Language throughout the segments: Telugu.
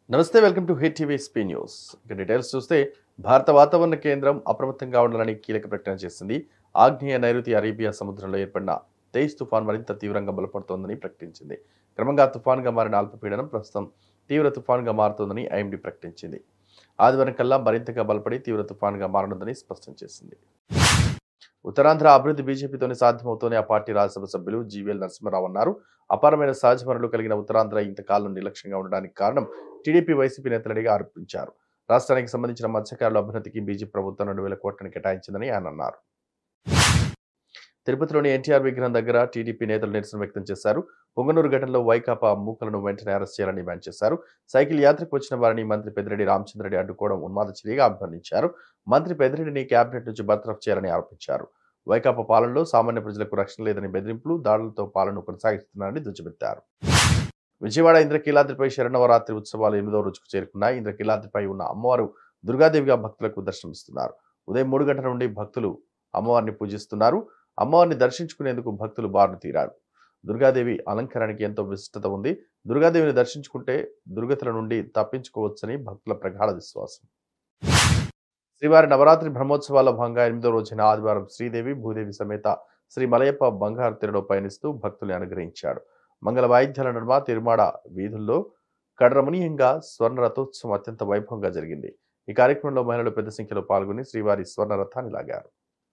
నమస్తే వెల్కమ్ టు హిట్ టీవీ స్పీ న్యూస్ ఇక డీటెయిల్స్ చూస్తే భారత వాతావరణ కేంద్రం అప్రమత్తంగా ఉండాలని కీలక ప్రకటన చేసింది ఆగ్నేయ నైరుతి అరేబియా సముద్రంలో ఏర్పడిన తేజ్ తుఫాన్ మరింత తీవ్రంగా బలపడుతోందని ప్రకటించింది క్రమంగా తుఫాన్గా మారిన అల్పపీడనం ప్రస్తుతం తీవ్ర తుఫాన్గా మారుతోందని ఐఎండీ ప్రకటించింది ఆదివారం కల్లా మరింతగా బలపడి తీవ్ర తుఫాన్గా మారనుందని స్పష్టం చేసింది ఉత్తరాంధ్ర అభివృద్ధి బీజేపీతోనే సాధ్యమవుతోంది ఆ పార్టీ రాజ్యసభ సభ్యులు జీవీఎల్ నరసింహారావు అన్నారు అపారమైన సహజ వనరులు కలిగిన ఉత్తరాంధ్ర ఇంతకాలం నిర్లక్ష్యంగా ఉండడానికి కారణం టీడీపీ వైసీపీ నేతలడిగా ఆరోపించారు రాష్ట్రానికి సంబంధించిన మత్స్యకారుల అభ్యున్నతికి బీజేపీ ప్రభుత్వం రెండు వేల కోట్లను కేటాయించిందని ఆయన అన్నారు తిరుపతిలోని ఎన్టీఆర్ విగ్రహం దగ్గర టీడీపీ నేతలు నిరసన వ్యక్తం చేశారు పొంగనూరు ఘటనలో వైకాపా మూకలను వెంటనే అరెస్ట్ చేయాలని డిమాండ్ చేశారు సైకిల్ యాత్రకు వచ్చిన వారిని మంత్రి పెద్దిరెడ్డి రామచంద్రరెడ్డి అడ్డుకోవడం ఉన్మాద చర్యగా అభివర్ణించారు మంత్రి పెద్దిరెడ్డిని కేబినెట్ నుంచి బర్తరఫ్ చేయాలని ఆరోపించారు వైకాపా పాలనలో సామాన్య ప్రజలకు రక్షణ లేదని బెదిరింపులు దాడులతో పాలన కొనసాగిస్తున్నారని దుచ్చిపెట్టారు విజయవాడ ఇంద్రకీలాద్రిపై శరణవరాత్రి ఉత్సవాలు ఎనిమిదవ రోజుకు చేరుకున్నాయి ఇంద్రకీలాద్రిపై ఉన్న అమ్మవారు దుర్గాదేవిగా భక్తులకు దర్శనమిస్తున్నారు ఉదయం మూడు గంటల నుండి భక్తులు అమ్మవారిని పూజిస్తున్నారు అమ్మవారిని దర్శించుకునేందుకు భక్తులు బారులు తీరారు దుర్గాదేవి అలంకరణకి ఎంతో విశిష్టత ఉంది దుర్గాదేవిని దర్శించుకుంటే దుర్గతుల నుండి తప్పించుకోవచ్చని భక్తుల ప్రగాఢ విశ్వాసం శ్రీవారి నవరాత్రి బ్రహ్మోత్సవాల భాగంగా ఎనిమిదో రోజున ఆదివారం శ్రీదేవి భూదేవి సమేత శ్రీ మలయప్ప బంగారు తెరలో పయనిస్తూ భక్తుల్ని అనుగ్రహించాడు మంగళ వాయిద్యాల నడుమ తిరుమాడ వీధుల్లో కడరమణీయంగా స్వర్ణ రథోత్సవం అత్యంత వైభవంగా జరిగింది ఈ కార్యక్రమంలో మహిళలు పెద్ద సంఖ్యలో పాల్గొని శ్రీవారి స్వర్ణ రథాన్ని లాగారు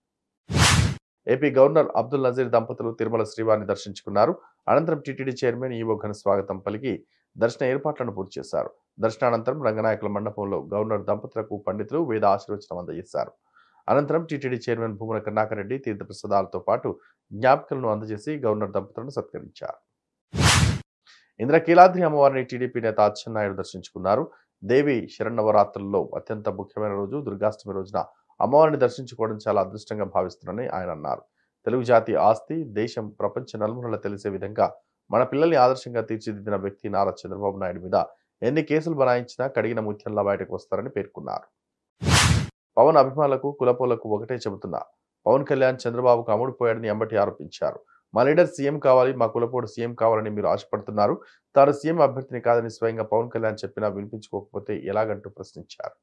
ఏపీ గవర్నర్ అబ్దుల్ నజీర్ దంపతులు తిరుమల శ్రీవారిని దర్శించుకున్నారు అనంతరం టీటీడీ చైర్మన్ ఈవో ఘన స్వాగతం పలికి దర్శన ఏర్పాట్లను పూర్తి చేశారు దర్శనానంతరం రంగనాయకుల మండపంలో గవర్నర్ దంపతులకు పండితులు వేద ఆశీర్వచనం అందజేశారు అనంతరం టీటీడీ చైర్మన్ భూమన కరుణాకర్ రెడ్డి తీర్థప్రసాదాలతో పాటు జ్ఞాపికలను అందజేసి గవర్నర్ దంపతులను సత్కరించారు ఇంద్రకీలాద్రి అమ్మవారిని టీడీపీ నేత అచ్చెన్నాయుడు దర్శించుకున్నారు దేవి శరణవరాత్రుల్లో అత్యంత ముఖ్యమైన రోజు దుర్గాష్టమి రోజున అమ్మవారిని దర్శించుకోవడం చాలా అదృష్టంగా భావిస్తున్నారని ఆయన అన్నారు తెలుగు జాతి ఆస్తి దేశం ప్రపంచ నలుమూలలా తెలిసే విధంగా మన పిల్లల్ని ఆదర్శంగా తీర్చిదిద్దిన వ్యక్తి నారా చంద్రబాబు నాయుడు మీద ఎన్ని కేసులు బనాయించినా కడిగిన ముత్యంలా బయటకు వస్తారని పేర్కొన్నారు పవన్ అభిమానులకు కులపోలకు ఒకటే చెబుతున్నా పవన్ కళ్యాణ్ చంద్రబాబుకు అమ్ముడుపోయాడని ఎంబటి ఆరోపించారు మా లీడర్ సీఎం కావాలి మా కులపోడు సీఎం కావాలని మీరు ఆశపడుతున్నారు తాను సీఎం అభ్యర్థిని కాదని స్వయంగా పవన్ కళ్యాణ్ చెప్పినా వినిపించుకోకపోతే ఎలాగంటూ ప్రశ్నించారు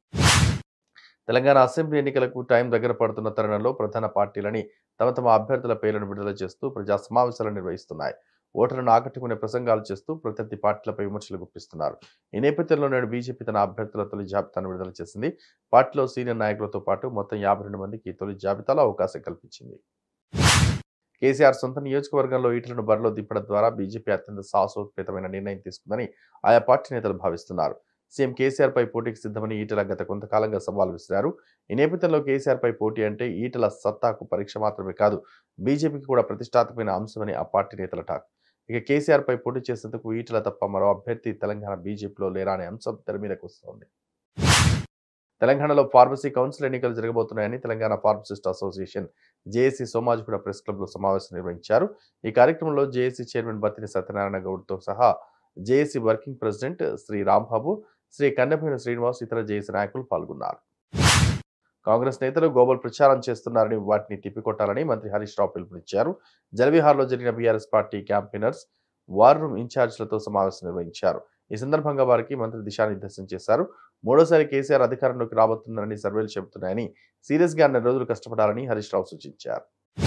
తెలంగాణ అసెంబ్లీ ఎన్నికలకు టైం దగ్గర పడుతున్న తరుణంలో ప్రధాన పార్టీలని తమ తమ అభ్యర్థుల పేర్లను విడుదల చేస్తూ ప్రజా సమావేశాలు నిర్వహిస్తున్నాయి ఓటర్లను ఆకట్టుకునే ప్రసంగాలు చేస్తూ ప్రత్యర్థి పార్టీలపై విమర్శలు గుప్పిస్తున్నారు ఈ నేపథ్యంలో నేడు బీజేపీ తన అభ్యర్థుల తొలి జాబితాను విడుదల చేసింది పార్టీలో సీనియర్ నాయకులతో పాటు మొత్తం యాభై రెండు మందికి తొలి జాబితాలో అవకాశం కల్పించింది కేసీఆర్ సొంత నియోజకవర్గంలో ఈటలను బరిలో దింపడం ద్వారా బీజేపీ అత్యంత సాహసోపేతమైన నిర్ణయం తీసుకుందని ఆయా పార్టీ నేతలు భావిస్తున్నారు సీఎం కేసీఆర్ పై పోటీకి సిద్ధమని ఈటల గత కొంతకాలంగా సవాల్ విసిరారు ఈ నేపథ్యంలో కేసీఆర్ పై పోటీ అంటే ఈటల సత్తాకు పరీక్ష మాత్రమే కాదు బీజేపీకి కూడా ప్రతిష్టాత్మకమైన అంశమని ఆ పార్టీ నేతల టాక్ ఇక కేసీఆర్ పై పోటీ చేసేందుకు ఈటల తప్ప మరో అభ్యర్థి తెలంగాణ బీజేపీలో లేరా అనే అంశం తెర మీదకు వస్తోంది తెలంగాణలో ఫార్మసీ కౌన్సిల్ ఎన్నికలు జరగబోతున్నాయని Telangana pharmacist association JAC Somajiguda press క్లబ్లో సమావేశం నిర్వహించారు ఈ కార్యక్రమంలో జేఏసీ చైర్మన్ బత్తిని సత్యనారాయణ గౌడ్తో సహా JAC working president Shri Rambabu Shri Kannepoyina Srinivas ఇతర జేఏసీ నాయకులు పాల్గొన్నారు కాంగ్రెస్ నేతలు గోబల్ ప్రచారం చేస్తున్నారని వాటిని తిప్పికొట్టాలని మంత్రి హరీష్ రావు పిలుపునిచ్చారు జలవిహార్లో జరిగిన BRS party campaigners war room ఇన్ఛార్జ్లతో సమావేశం నిర్వహించారు ఈ సందర్భంగా వారికి మంత్రి దిశానిర్దేశం చేశారు మూడోసారి కేసీఆర్ అధికారంలోకి రాబోతున్నారని సర్వేలు చెబుతున్నాయని సీరియస్ గా అన్ని రోజులు కష్టపడాలని హరీష్ రావు సూచించారు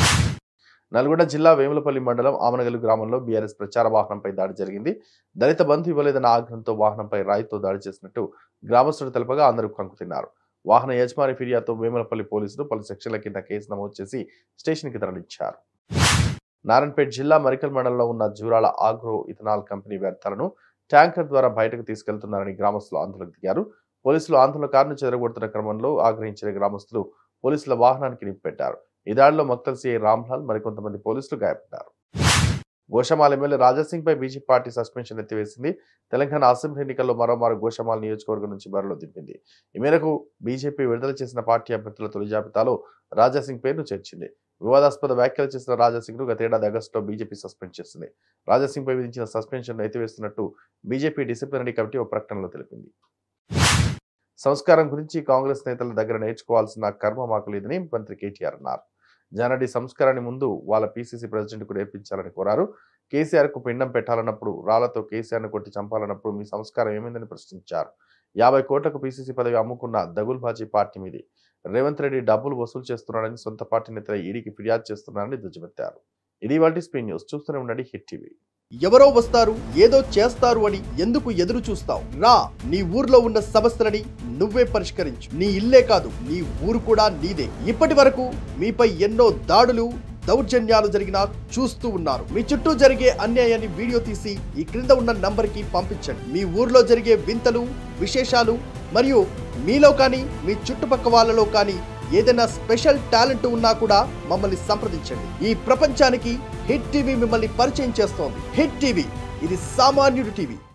నల్గొండ జిల్లా వేములపల్లి మండలం ఆమనగల్లు గ్రామంలో బీఆర్ఎస్ ప్రచార వాహనంపై దాడి జరిగింది దళిత బంధు ఇవ్వలేదన్న ఆగ్రహంతో వాహనంపై రాయితో దాడి చేసినట్టు గ్రామస్తులు తెలపగా అందరూ కంకుతిన్నారు వాహన యజమాని ఫిర్యాదుతో వేములపల్లి పోలీసులు పలు సెక్షన్ల కింద కేసు నమోదు చేసి స్టేషన్కి తరలించారు నారాయణపేట జిల్లా మరికల్ మండలంలో ఉన్న జూరాల ఆగ్రో ఇథనాల్ కంపెనీ వ్యర్థాలను ట్యాంకర్ ద్వారా బయటకు తీసుకెళ్తున్నారని గ్రామస్తులు ఆందోళనకు దిగారు పోలీసులు ఆందోళనకారును చెదరగొడుతున్న క్రమంలో ఆగ్రహించిన గ్రామస్తులు పోలీసుల వాహనానికి నింపెట్టారు ఈ దాడిలో మొక్తల్ సీఐ రామ్లాల్ మరికొంతమంది పోలీసులు గాయపడ్డారు గోషమాల్ ఎమ్మెల్యే రాజాసింగ్ పై బీజేపీ పార్టీ సస్పెన్షన్ ఎత్తివేసింది తెలంగాణ అసెంబ్లీ ఎన్నికల్లో మరోమారు గోషమాల్ నియోజకవర్గం నుంచి బరిలో దింపింది ఈ మేరకు బీజేపీ విడుదల చేసిన పార్టీ అభ్యర్థుల తొలి జాబితాలో రాజాసింగ్ పేరును చేర్చింది వివాదాస్పద వ్యాఖ్యలు చేసిన రాజాసింగ్ ను గతేడాది ఆగస్టులో బీజేపీ సస్పెండ్ చేసింది రాజాసింగ్ పై విధించిన సస్పెన్షన్ ఎత్తివేస్తున్నట్టు బీజేపీ డిసిప్లినరీ కమిటీ ఒక ప్రకటనలో తెలిపింది సంస్కారం గురించి కాంగ్రెస్ నేతల దగ్గర నేర్చుకోవాల్సిన కర్మ మాకు లేదని మంత్రి కేటీఆర్ అన్నారు జానారెడ్డి సంస్కారాన్ని ముందు వాళ్ళ పీసీసీ ప్రెసిడెంట్కు నేర్పించాలని కోరారు కేసీఆర్కు పిండం పెట్టాలన్నప్పుడు రాళ్లతో కేసీఆర్ను కొట్టి చంపాలన్నప్పుడు మీ సంస్కారం ఏమైందని ప్రశ్నించారు యాభై కోట్లకు పీసీసీ పదవి అమ్ముకున్న దగుల్బాజీ పార్టీ మీది రేవంత్ రెడ్డి డబ్బులు వసూలు చేస్తున్నాడని సొంత పార్టీ నేతల ఈడీకి ఫిర్యాదు చేస్తున్నారని దుజ్జమెత్తారు ఇది వాటి స్పీ న్యూస్ చూస్తూనే ఉండండి హిట్ టీవీ ఎవరో వస్తారు ఏదో చేస్తారు అని ఎందుకు ఎదురు చూస్తావు రా నీ ఊర్లో ఉన్న సమస్యలని నువ్వే పరిష్కరించు నీ ఇల్లే కాదు నీ ఊరు కూడా నీదే ఇప్పటి వరకు మీపై ఎన్నో దాడులు దౌర్జన్యాలు జరిగినా చూస్తూ ఉన్నారు మీ చుట్టూ జరిగే అన్యాయాన్ని వీడియో తీసి ఈ క్రింద ఉన్న నంబర్కి పంపించండి మీ ఊర్లో జరిగే వింతలు విశేషాలు మరియు మీలో కానీ మీ చుట్టుపక్క వాళ్ళలో కానీ ఏదైనా స్పెషల్ టాలెంట్ ఉన్నా కూడా మమ్మల్ని సంప్రదించండి ఈ ప్రపంచానికి హిట్ టీవీ మిమ్మల్ని పరిచయం చేస్తోంది హిట్ టీవీ ఇది సామాన్యుడి టీవీ